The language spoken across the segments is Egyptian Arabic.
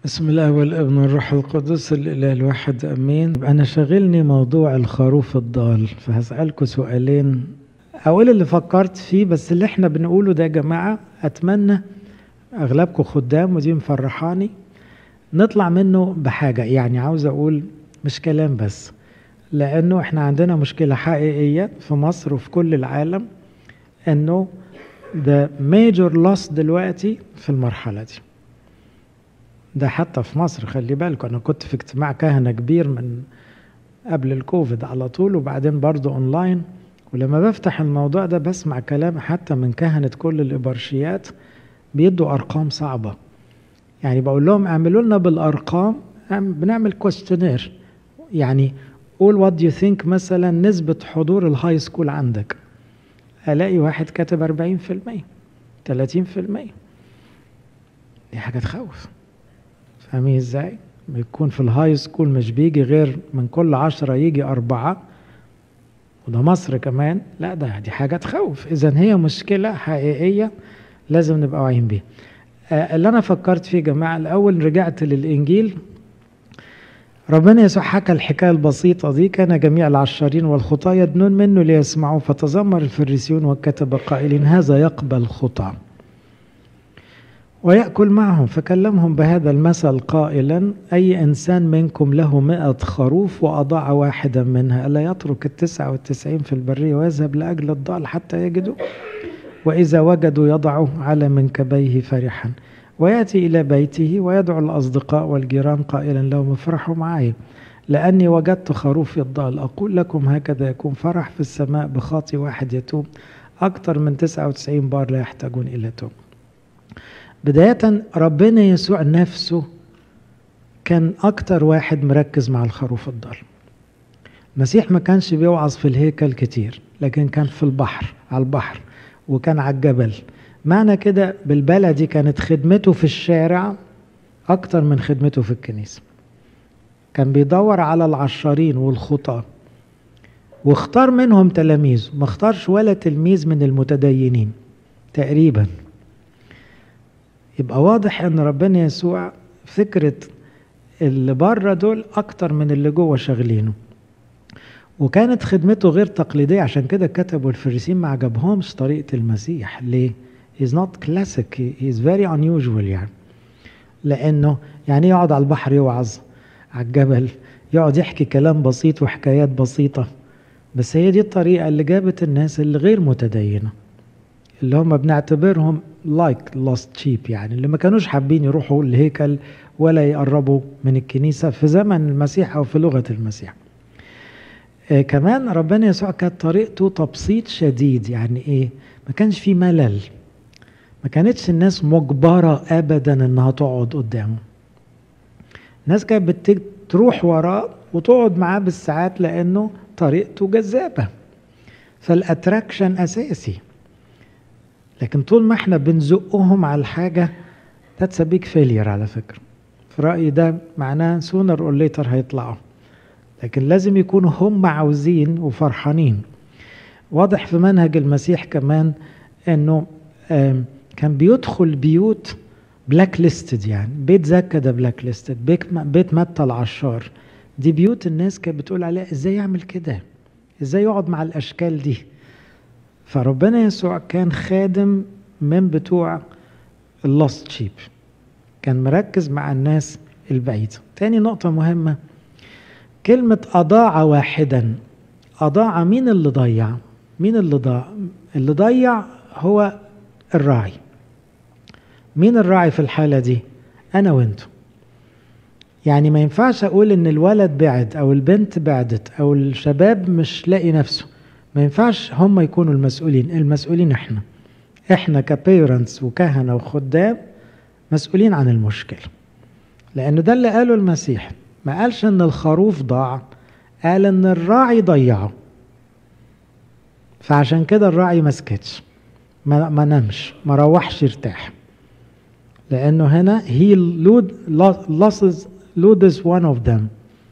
بسم الله والابن والروح القدس الاله الواحد امين انا شاغلني موضوع الخروف الضال فهسالكم سؤالين اول اللي فكرت فيه بس اللي احنا بنقوله ده يا جماعه اتمنى اغلبكم خدام ودي مفرحاني نطلع منه بحاجه يعني عاوز اقول مش كلام بس لانه احنا عندنا مشكله حقيقيه في مصر وفي كل العالم انه ده ميجور لوس دلوقتي في المرحله دي ده حتى في مصر خلي بالكم انا كنت في اجتماع كهنه كبير من قبل الكوفيد على طول وبعدين برضه اونلاين ولما بفتح الموضوع ده بسمع كلام حتى من كهنه كل الابرشيات بيدوا ارقام صعبه يعني بقول لهم اعملوا لنا بالارقام بنعمل كويستشنير يعني قول وات يو ثينك مثلا نسبه حضور الهاي سكول عندك الاقي واحد كاتب 40% 30% دي حاجه تخوف فاهمين ازاي؟ بيكون في الهاي سكول مش بيجي غير من كل عشرة يجي أربعة وده مصر كمان لا ده دي حاجة تخوف إذا هي مشكلة حقيقية لازم نبقى واعيين بيها آه اللي أنا فكرت فيه يا جماعة الأول رجعت للإنجيل ربنا يسوع حكى الحكاية البسيطة دي كان جميع العشارين والخطاة يدنون منه ليسمعوا فتذمر الفريسيون والكتبة قائلين هذا يقبل خطأ ويأكل معهم فكلمهم بهذا المثل قائلا أي إنسان منكم له مئة خروف وأضاع واحدا منها ألا يترك التسعة والتسعين في البرية ويذهب لأجل الضال حتى يجدوا وإذا وجدوا يضعه على منكبيه فرحا ويأتي إلى بيته ويدعو الأصدقاء والجيران قائلا لهم افرحوا معي لأني وجدت خروفي الضال أقول لكم هكذا يكون فرح في السماء بخاطي واحد يتوب أكثر من 99 بار لا يحتاجون إلى توب بداية ربنا يسوع نفسه كان أكتر واحد مركز مع الخروف الضال المسيح ما كانش بيوعظ في الهيكل كتير لكن كان في البحر على البحر وكان على الجبل معنى كده بالبلدي كانت خدمته في الشارع أكتر من خدمته في الكنيسة كان بيدور على العشارين والخطاة واختار منهم تلاميذ ما اختارش ولا تلميذ من المتدينين تقريبا يبقى واضح ان ربنا يسوع فكرة اللي بره دول اكتر من اللي جوه شاغلينه وكانت خدمته غير تقليدية عشان كده كتبوا الفريسين ما عجبهمش طريقة المسيح ليه؟ he's not classic he's very unusual يعني لأنه يعني يقعد على البحر يوعظ على الجبل يقعد يحكي كلام بسيط وحكايات بسيطة بس هي دي الطريقة اللي جابت الناس اللي غير متدينة اللي هم بنعتبرهم لايك لاست شيب يعني اللي ما كانوش حابين يروحوا الهيكل ولا يقربوا من الكنيسة في زمن المسيح أو في لغة المسيح آه كمان ربنا يسوع كانت طريقته تبسيط شديد يعني إيه ما كانش في ملل ما كانتش الناس مجبرة أبدا إنها تقعد قدامه الناس كانت بتروح وراه وتقعد معاه بالساعات لأنه طريقته جذابة فالأتراكشن أساسي لكن طول ما احنا بنزقهم على الحاجة that's a big failure على فكرة في رأيي ده معناه sooner or later هيطلعوا لكن لازم يكونوا هم عاوزين وفرحانين واضح في منهج المسيح كمان انه كان بيدخل بيوت بلاك ليستد يعني بيت زكا ده بلاك ليستد بيت متى العشار دي بيوت الناس كانت بتقول عليها ازاي يعمل كده ازاي يقعد مع الاشكال دي فربنا يسوع كان خادم من بتوع اللاست شيب كان مركز مع الناس البعيدة تاني نقطة مهمة كلمة أضاع واحدا أضاع مين اللي ضيع مين اللي ضاع اللي ضيع هو الراعي مين الراعي في الحالة دي أنا وانتو يعني ما ينفعش أقول إن الولد بعد أو البنت بعدت أو الشباب مش لاقي نفسه ما ينفعش هم يكونوا المسؤولين المسؤولين احنا احنا كبيرنتس وكهنة وخدام مسؤولين عن المشكلة لأنه ده اللي قاله المسيح ما قالش ان الخروف ضاع قال ان الراعي ضيعه فعشان كده الراعي ما سكتش ما, ما نمش ما روحش يرتاح لأنه هنا he loses loses one of them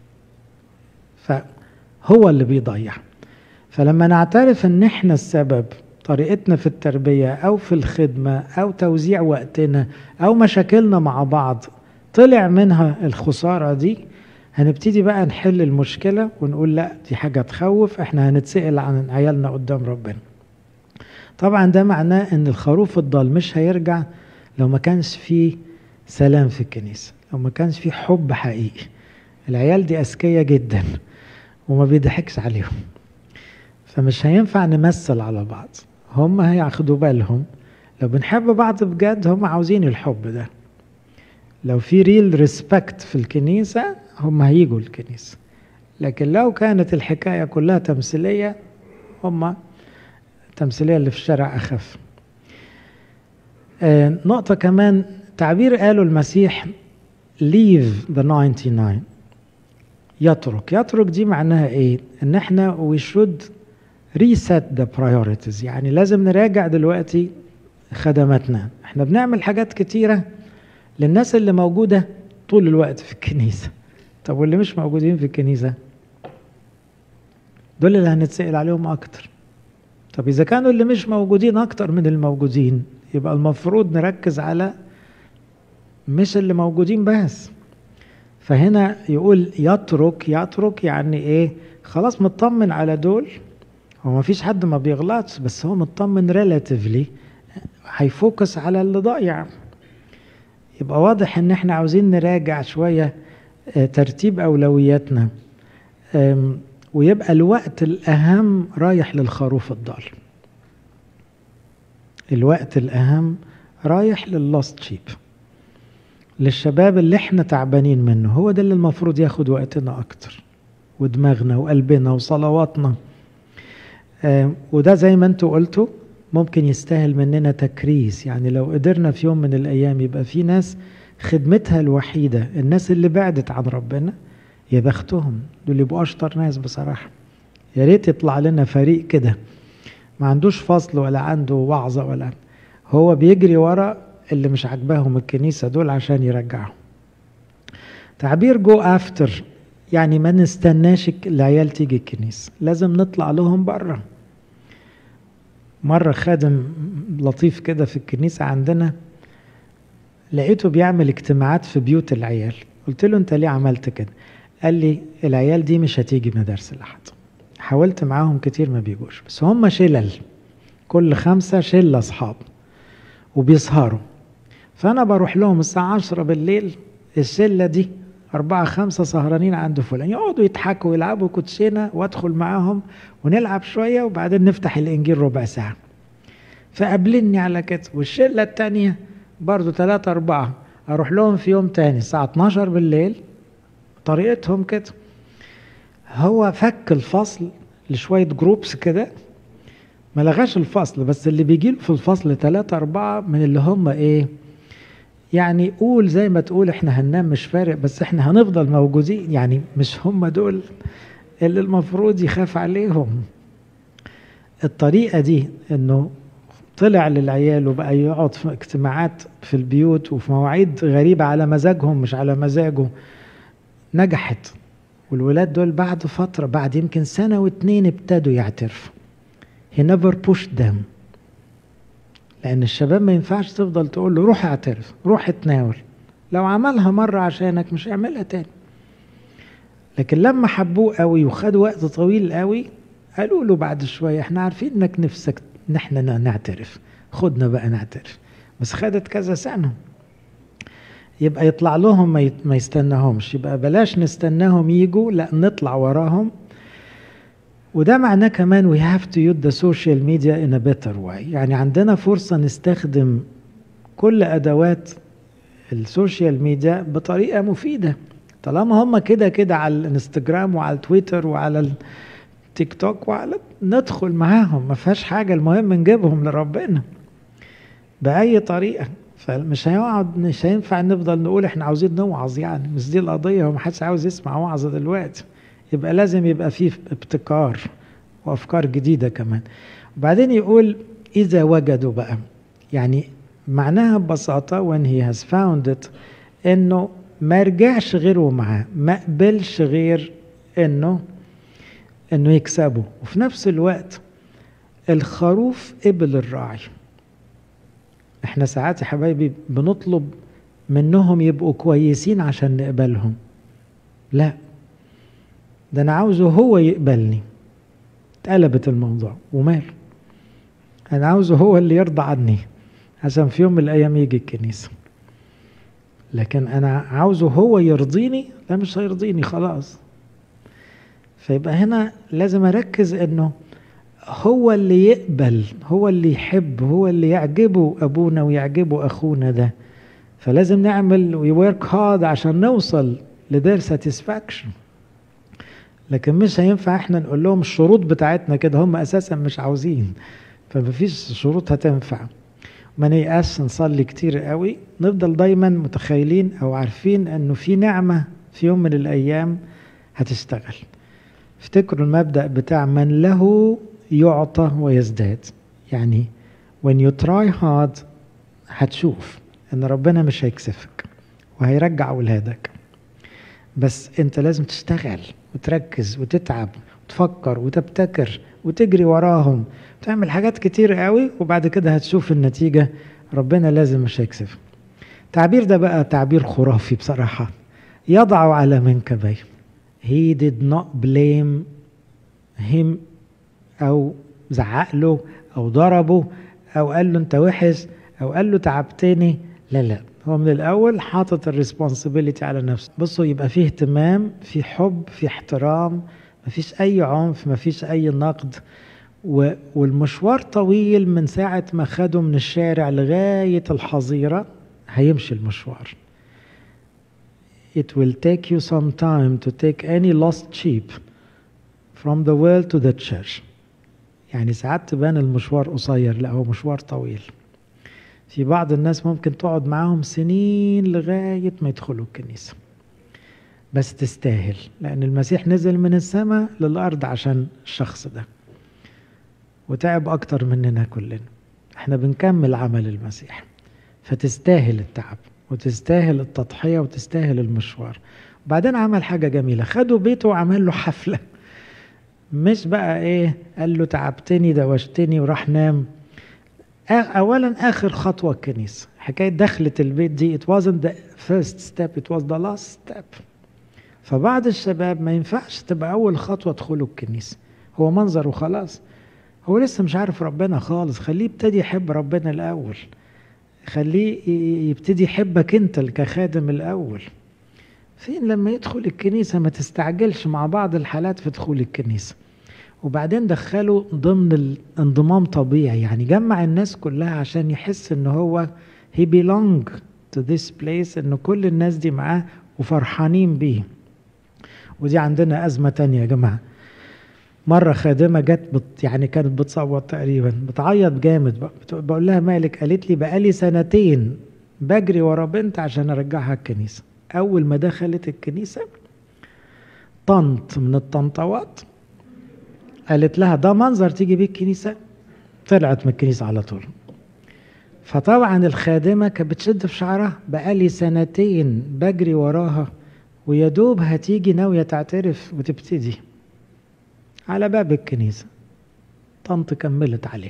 فهو اللي بيضيع فلما نعترف ان احنا السبب طريقتنا في التربية او في الخدمة او توزيع وقتنا او مشاكلنا مع بعض طلع منها الخسارة دي هنبتدي بقى نحل المشكلة ونقول لا دي حاجة تخوف احنا هنتسأل عن عيالنا قدام ربنا طبعا ده معناه ان الخروف الضال مش هيرجع لو ما كانش فيه سلام في الكنيسة لو ما كانش فيه حب حقيقي العيال دي أذكياء جدا وما بيضحكش عليهم فمش هينفع نمثل على بعض هم هياخدوا بالهم لو بنحب بعض بجد هم عاوزين الحب ده لو في ريل ريسبكت في الكنيسة هم هيجوا الكنيسة لكن لو كانت الحكاية كلها تمثيلية هم التمثيلية اللي في الشارع أخف آه نقطة كمان تعبير قاله المسيح leave the 99 يترك يترك دي معناها ايه ان احنا we should reset the priorities يعني لازم نراجع دلوقتي خدماتنا احنا بنعمل حاجات كتيرة للناس اللي موجودة طول الوقت في الكنيسة طب واللي مش موجودين في الكنيسة دول اللي هنتسأل عليهم أكتر طب إذا كانوا اللي مش موجودين أكتر من الموجودين يبقى المفروض نركز على مش اللي موجودين بس فهنا يقول يترك يترك يعني ايه خلاص مطمن على دول هو ما فيش حد ما بيغلطش بس هو مطمن ريلاتيفلي هيفوكس على اللي ضايع يبقى واضح ان احنا عاوزين نراجع شويه ترتيب اولوياتنا ويبقى الوقت الاهم رايح للخروف الضال الوقت الاهم رايح لللاست شيب للشباب اللي احنا تعبانين منه هو ده اللي المفروض ياخد وقتنا اكتر ودماغنا وقلبنا وصلواتنا آه وده زي ما انتوا قلتوا ممكن يستاهل مننا تكريس يعني لو قدرنا في يوم من الايام يبقى في ناس خدمتها الوحيدة الناس اللي بعدت عن ربنا يا بختهم دول يبقوا اشطر ناس بصراحة يا ريت يطلع لنا فريق كده ما عندوش فصل ولا عنده وعظة ولا هو بيجري ورا اللي مش عاجباهم الكنيسة دول عشان يرجعهم تعبير جو افتر يعني ما نستناش العيال تيجي الكنيسة لازم نطلع لهم بره مرة خادم لطيف كده في الكنيسة عندنا لقيته بيعمل اجتماعات في بيوت العيال قلت له انت ليه عملت كده قال لي العيال دي مش هتيجي مدارس الأحد حاولت معاهم كتير ما بيجوش بس هم شلل كل خمسة شلة أصحاب وبيسهروا فأنا بروح لهم الساعة عشرة بالليل الشلة دي أربعة خمسة سهرانين عند فلان يقعدوا يضحكوا ويلعبوا كوتشينة وأدخل معاهم ونلعب شوية وبعدين نفتح الإنجيل ربع ساعة فقابلني على كده والشلة التانية برضو ثلاثة أربعة أروح لهم في يوم تاني الساعة 12 بالليل طريقتهم كده هو فك الفصل لشوية جروبس كده ما لغاش الفصل بس اللي بيجي في الفصل ثلاثة أربعة من اللي هم إيه يعني قول زي ما تقول احنا هننام مش فارق بس احنا هنفضل موجودين يعني مش هم دول اللي المفروض يخاف عليهم الطريقة دي انه طلع للعيال وبقى يقعد في اجتماعات في البيوت وفي مواعيد غريبة على مزاجهم مش على مزاجه نجحت والولاد دول بعد فترة بعد يمكن سنة واتنين ابتدوا يعترفوا he never pushed them لأن الشباب ما ينفعش تفضل تقول له روح اعترف روح اتناول لو عملها مرة عشانك مش اعملها تاني لكن لما حبوه قوي وخدوا وقت طويل قوي قالوا له بعد شوية احنا عارفين انك نفسك ان احنا نعترف خدنا بقى نعترف بس خدت كذا سنة يبقى يطلع لهم ما يستناهمش يبقى بلاش نستناهم يجوا لا نطلع وراهم وده معناه كمان we have to use the social media in a better way يعني عندنا فرصة نستخدم كل أدوات السوشيال ميديا بطريقة مفيدة طالما هم كده كده على الانستجرام وعلى التويتر وعلى التيك توك وعلى ندخل معاهم ما فيهاش حاجة المهم نجيبهم لربنا بأي طريقة فمش هيقعد مش هينفع نفضل نقول احنا عاوزين نوعظ يعني مش دي القضية هو محدش عاوز يسمع وعظة دلوقتي يبقى لازم يبقى فيه ابتكار وافكار جديده كمان وبعدين يقول اذا وجدوا بقى يعني معناها ببساطه when he has found it انه ما رجعش غيره معاه ما قبلش غير انه انه يكسبه وفي نفس الوقت الخروف قبل الراعي احنا ساعات يا حبايبي بنطلب منهم يبقوا كويسين عشان نقبلهم لا ده انا عاوزه هو يقبلني اتقلبت الموضوع وماله انا عاوزه هو اللي يرضى عني عشان في يوم من الايام يجي الكنيسه لكن انا عاوزه هو يرضيني لا مش هيرضيني خلاص فيبقى هنا لازم اركز انه هو اللي يقبل هو اللي يحب هو اللي يعجبه ابونا ويعجبه اخونا ده فلازم نعمل ويورك هارد عشان نوصل لدير ساتسفاكشن لكن مش هينفع احنا نقول لهم الشروط بتاعتنا كده هم اساسا مش عاوزين فمفيش شروط هتنفع ما نيأس نصلي كتير قوي نفضل دايما متخيلين او عارفين انه في نعمة في يوم من الايام هتشتغل افتكروا المبدأ بتاع من له يعطى ويزداد يعني when you try hard هتشوف ان ربنا مش هيكسفك وهيرجع ولادك بس انت لازم تشتغل وتركز وتتعب وتفكر وتبتكر وتجري وراهم تعمل حاجات كتير قوي وبعد كده هتشوف النتيجة ربنا لازم مش هيكسف التعبير ده بقى تعبير خرافي بصراحة يضع على منكبيه he did not blame him او زعق له او ضربه او قال له انت وحش او قال له تعبتني لا لا هو من الاول حاطط الريسبونسبيلتي على نفسه بصوا يبقى فيه اهتمام في حب في احترام مفيش اي عنف مفيش اي نقد و... والمشوار طويل من ساعة ما خده من الشارع لغاية الحظيرة هيمشي المشوار It will take you some time to take any lost sheep from the world to the church يعني ساعات تبان المشوار قصير لا هو مشوار طويل في بعض الناس ممكن تقعد معاهم سنين لغاية ما يدخلوا الكنيسة بس تستاهل لأن المسيح نزل من السماء للأرض عشان الشخص ده وتعب أكتر مننا كلنا احنا بنكمل عمل المسيح فتستاهل التعب وتستاهل التضحية وتستاهل المشوار وبعدين عمل حاجة جميلة خدوا بيته وعمل له حفلة مش بقى ايه قال له تعبتني دوشتني وراح نام اولا اخر خطوه الكنيسه حكايه دخلة البيت دي it wasn't the first step it was the last step فبعض الشباب ما ينفعش تبقى اول خطوه ادخلوا الكنيسه هو منظر وخلاص هو لسه مش عارف ربنا خالص خليه يبتدي يحب ربنا الاول خليه يبتدي يحبك انت كخادم الاول فين لما يدخل الكنيسة ما تستعجلش مع بعض الحالات في دخول الكنيسة وبعدين دخله ضمن الانضمام طبيعي يعني جمع الناس كلها عشان يحس ان هو he belong to this place ان كل الناس دي معاه وفرحانين بيه ودي عندنا أزمة تانية يا جماعة مرة خادمة جت بت يعني كانت بتصوت تقريبا بتعيط جامد بقول لها مالك قالت لي بقالي سنتين بجري ورا بنت عشان ارجعها الكنيسة أول ما دخلت الكنيسة طنط من الطنطوات قالت لها ده منظر تيجي بيه الكنيسة طلعت من الكنيسة على طول فطبعا الخادمة كانت بتشد في شعرها بقالي سنتين بجري وراها ويا دوب هتيجي ناوية تعترف وتبتدي على باب الكنيسة طنط كملت عليه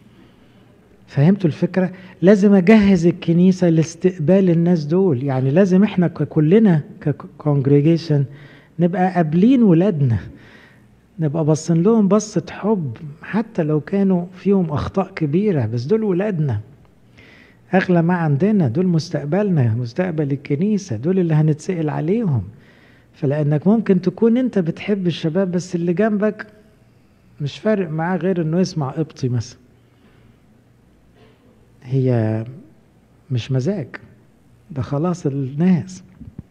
فهمتوا الفكرة؟ لازم أجهز الكنيسة لاستقبال الناس دول يعني لازم احنا كلنا ككونجريجيشن نبقى قابلين ولادنا نبقى باصين لهم بصة حب حتى لو كانوا فيهم أخطاء كبيرة بس دول ولادنا أغلى ما عندنا دول مستقبلنا مستقبل الكنيسة دول اللي هنتسأل عليهم فلأنك ممكن تكون أنت بتحب الشباب بس اللي جنبك مش فارق معاه غير إنه يسمع قبطي مثلا هي مش مزاج ده خلاص الناس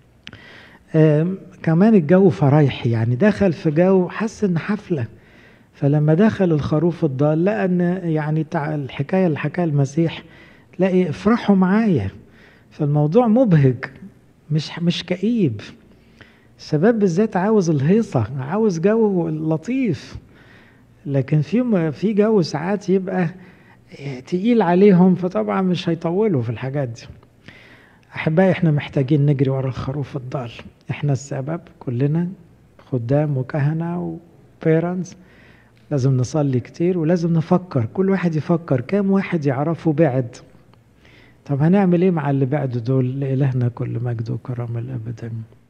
كمان الجو فرايحي يعني دخل في جو حس ان حفلة فلما دخل الخروف الضال لقى ان يعني الحكاية اللي حكاها المسيح تلاقي افرحوا معايا فالموضوع مبهج مش مش كئيب الشباب بالذات عاوز الهيصة عاوز جو لطيف لكن في في جو ساعات يبقى تقيل عليهم فطبعا مش هيطولوا في الحاجات دي احبائي احنا محتاجين نجري ورا الخروف الضال احنا السبب كلنا خدام وكهنه وبيرنتس لازم نصلي كتير ولازم نفكر كل واحد يفكر كام واحد يعرفه بعد طب هنعمل ايه مع اللي بعد دول لإلهنا كل مجد وكرم الأبد